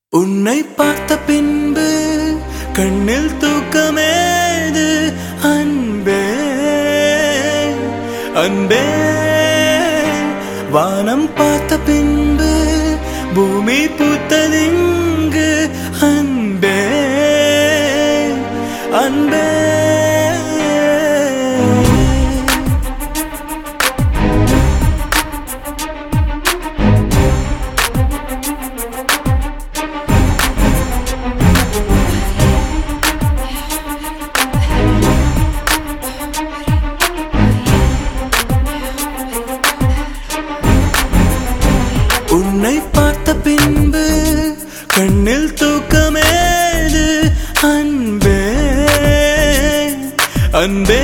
உன்னை பார்த்த பின்பு கண்ணில் தூக்கமேது அன்பே அன்பே வானம் பார்த்த பின்பு பூமி பூத்ததிங்கு அன்பே அன்பே உன்னை பார்த்த பின்பு கண்ணில் தூக்கமேது அன்பே அன்பே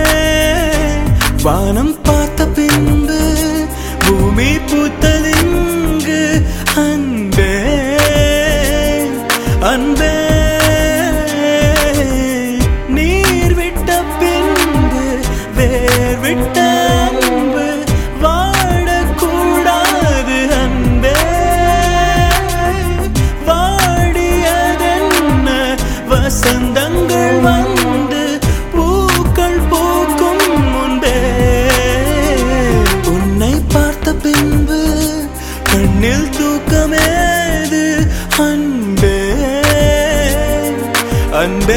வானம் பார்த்த பின்பு பூமி பூத்ததிங்கு அன்பே அன்பே நீர் விட்ட பின்பு வேர் விட்ட அன்பு வாடக்கூடாது அன்பே வாடியதென்ன வசந்தங்கள் வந்து பூக்கள் பூக்கும் முன்பே உன்னை பார்த்த பின்பு கண்ணில் தூக்கமேது அன்பே அன்பே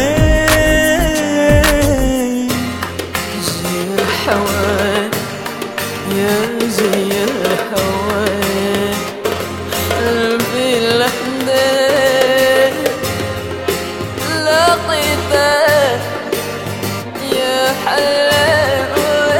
زي الحوان يا زي الحوان قلبي الحداد لقيته يا حلال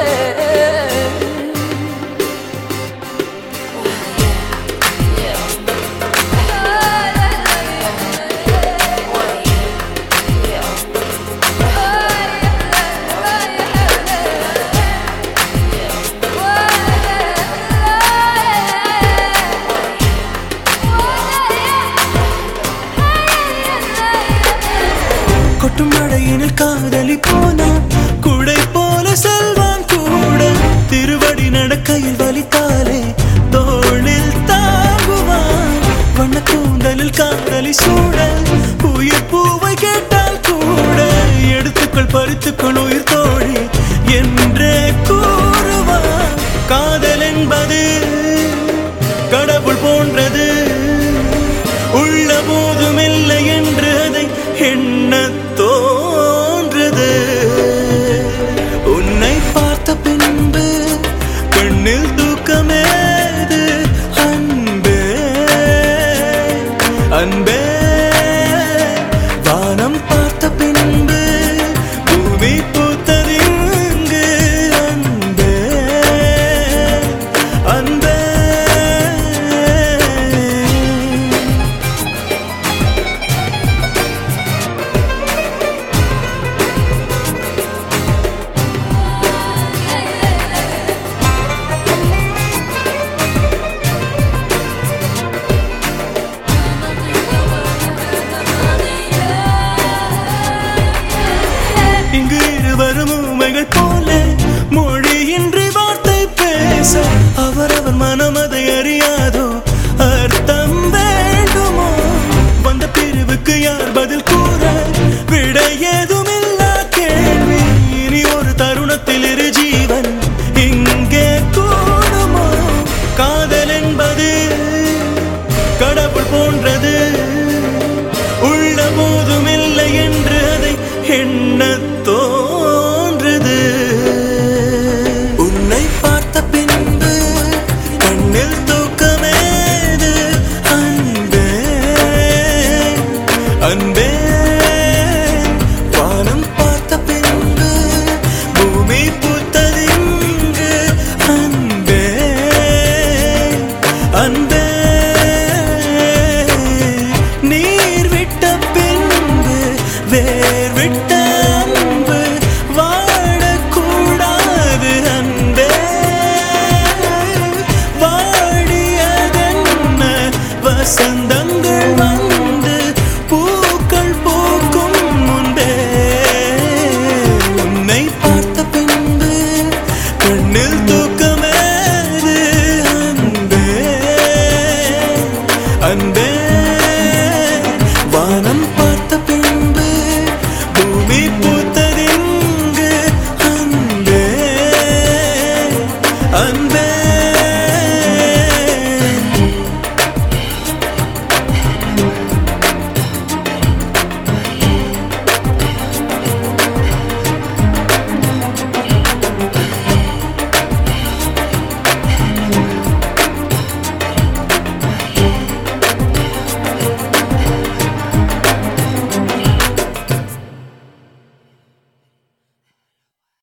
கொட்டும் மழையினில் காதலி போனான் குடை போல செல்வான் கூட திருவடி நடக்கையில் வலித்தாலே தோளில் தாங்குவான் வண்ண கூந்தலில் காதலி சூட உயிர் பூவை கேட்டால் கூட எடுத்துக்கள் பறித்துக்கள் உயிர் தோழி என்றே கூறுவான் காதல் என்பது கடவுள் போன்றது உள்ள போதும் இல்லை என்று அதை எண்ண தோன்றது உன்னை பார்த்த பின்பு கண்ணில் தூக்கமேது அன்பே அன்பே